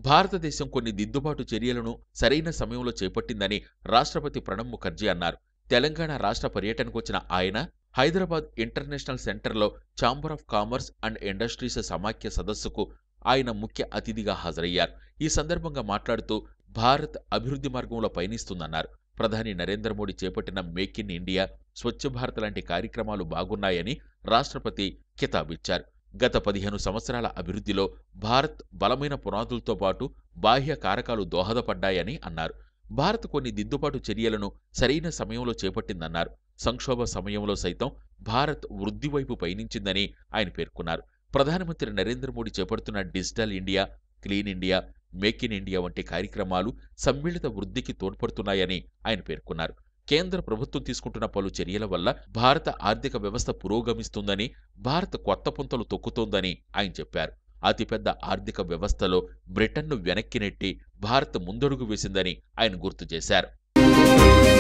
భారతదేశం కొన్ని దిద్దుబాటు చర్యలను సరైన సమయంలో చేపట్టిందని రాష్ట్రపతి ప్రణబ్ ముఖర్జీ అన్నారు తెలంగాణ రాష్ట్ర పర్యటనకు వచ్చిన ఆయన హైదరాబాద్ ఇంటర్నేషనల్ సెంటర్లో chamber of commerce and industries సమాఖ్య సదస్సుకు ఆయన ముఖ్య అతిథిగా హాజరయ్యారు ఈ సందర్భంగా మాట్లాడుతూ భారత్ అభివృద్ధి మార్గంలో పయనిస్తుందన్నారు ప్రధాని నరేంద్ర మోడీ చేపట్టిన make in India Swachh Bharat లాంటి కార్యక్రమాలు బాగున్నాయని రాష్ట్రపతి కితాబిచ్చారు గత పదిహేను సంవత్సరాల అభివృద్ధిలో భారత్ బలమైన పునాదులతో పాటు బాహ్య కారకాలు దోహదపడ్డాయని అన్నారు భారత్ కొన్ని దిద్దుబాటు చర్యలను సరైన సమయంలో చేపట్టిందన్నారు సంక్షోభ సమయంలో సైతం భారత్ వృద్ధి వైపు పయనించిందని ఆయన పేర్కొన్నారు ప్రధానమంత్రి నరేంద్ర మోడీ చేపడుతున్న digital India clean India make in India వంటి కార్యక్రమాలు సమ్మిళిత వృద్ధికి తోడ్పడుతున్నాయని ఆయన పేర్కొన్నారు కేంద్ర ప్రభుత్వం తీసుకుంటున్న పలు చర్యల వల్ల భారత ఆర్థిక వ్యవస్థ పురోగమిస్తుందని భారత్ కొత్త పుంతలు తొక్కుతోందని ఆయన చెప్పారు అతిపెద్ద ఆర్థిక వ్యవస్థలో బ్రిటన్ను వెనక్కి నెట్టి భారత్ ముందడుగు వేసిందని ఆయన గుర్తు చేశారు